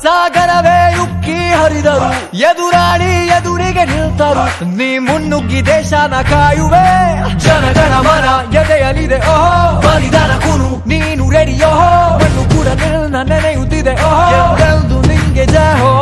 ಸಾಗರವೇ ಉಕ್ಕಿ ಹರಿದರು ಎದುರಾಳಿ ಎದುರಿಗೆ ನಿಲ್ತರು ನೀ ಮುನ್ನುಗ್ಗಿ ದೇಶನ ಕಾಯುವೆ ಜನಗಣ ಮನ ಎದೆಯಲಿದೆ ಓಹೋ ಬಲಿದಾನ ಕುನು ನೀನು ರೆಡಿ ಓಹೋ ಮಣ್ಣು ಕೂಡ ನಿನ್ನ ನೆನೆಯುತ್ತಿದೆ ಓಹೋ ಎಂದೆಂದು ನಿಂಗೆ ಜಹೋ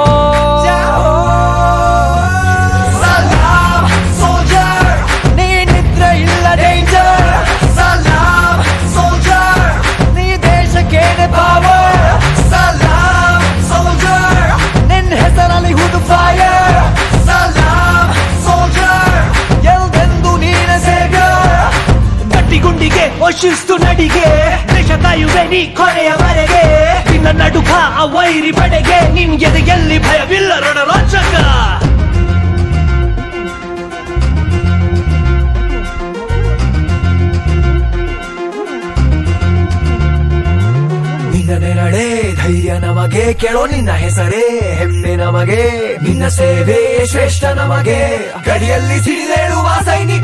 ಸಲಾಮ್ ಸೋಲ್ಜರ್ ನೀ ನಿದ್ರೆ ಇಲ್ಲ ಡೇಂಜರ್ ಸಲಾಮ್ ಸೋಲ್ಜರ್ ನೀ ದೇಶಕ್ಕೇನೆ ಪವರ್ ಸಲಾಮ್ ಸೋಲ್ಜರ್ ನಿನ್ನ ಹೆಸರಲ್ಲಿ ಹುದು ಫೈರ್ ಸಲಾಮ್ ಸೋಲ್ಜರ್ ಎಲ್ದೆಂದು ನೀನ ಸೇವ್ಯರ್ ಗಟ್ಟಿಗುಂಡಿಗೆ ಶಿಸ್ತು ನಡಿಗೆ ದೇಶ ಕಾಯುವೆ ನೀ ಕೊನೆಯವರೆಗೆ ನಿನ್ನ ನಡುಕ ಆ ವೈರಿ ಪಡೆಗೆ ನಿನ್ ಎದೆಯಲ್ಲಿ ಭಯವಿಲ್ಲ ರಣರೋಚಕ ನಿನ್ನ ನೆರಳೆ ಧೈರ್ಯ ನಮಗೆ ಕೇಳೋ ನಿನ್ನ ಹೆಸರೇ ಹೆಮ್ಮೆ ನಮಗೆ ನಿನ್ನ ಸೇವೆ ಶ್ರೇಷ್ಠ ನಮಗೆ ಗಡಿಯಲ್ಲಿ ಸಿಡಿದೇಳುವ ಸೈನಿಕ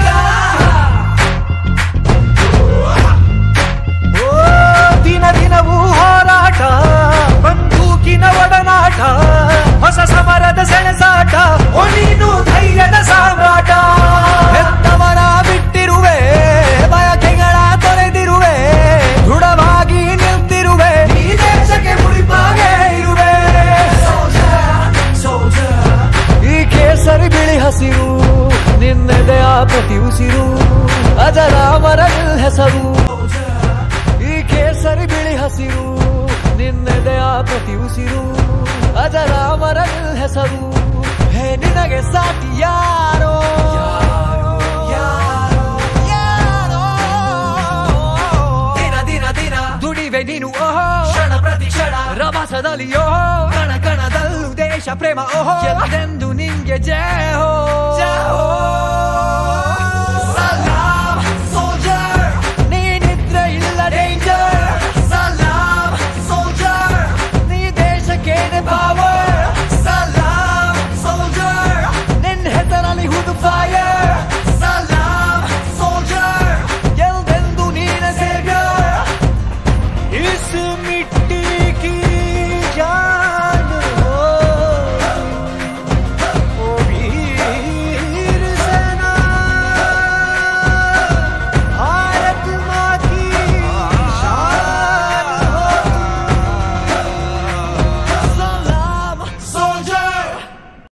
ಓ, ದಿನ ದಿನವೂ ಹೋರಾಟ ಬಂದೂಕಿನ ಒಡನಾಟ ಹೊಸ ಸಮರದ ಸೆಣಸಾಟ ಓ ನೀನು ಧೈರ್ಯದ ಸಾಮ್ರಾಟ ಹೆತ್ತವರ ಬಿಟ್ಟಿರುವೆ ಬಯಕೆಗಳ ತೊರೆದಿರುವೆ ದೃಢವಾಗಿ ನಿಂತಿರುವೆ ಈ ದೇಶಕ್ಕೆ ಮುಡಿಪಾಗೆ ಇರುವೆ ಈ ಕೇಸರಿ ಬಿಳಿ ಹಸಿರು ನಿನ್ನೆದೆಯ ಪ್ರತಿ ಉಸಿರು ಅಜರಾಮರ ನಿಲ್ ಹೆಸರು ಈ ಕೇಸರಿ ಬಿಳಿ ಹಸಿರು ನಿನ್ನೆದೆಯ ಪ್ರತಿ ಉಸಿರು ಅಜರಾಮರ ನಿಲ್ ಹೆಸರು ಹೇ ನಿನಗೆ ಸಾಟಿ ಯಾರೋ ಯಾರೋ ದಿನ ದಿನ ದಿನ ದುಡಿವೆ ನೀನು ಓಹೋ ಕ್ಷಣ ಪ್ರತಿ ಕ್ಷಣ ರಭಸದಲ್ಲಿ ಓಹೋ ಕಣ ಕಣದಲ್ಲೂ ದೇಶ ಪ್ರೇಮ ಓಹೋ ಎಂದೆಂದು ನಿಂಗೆ ಜಯ ಹೋ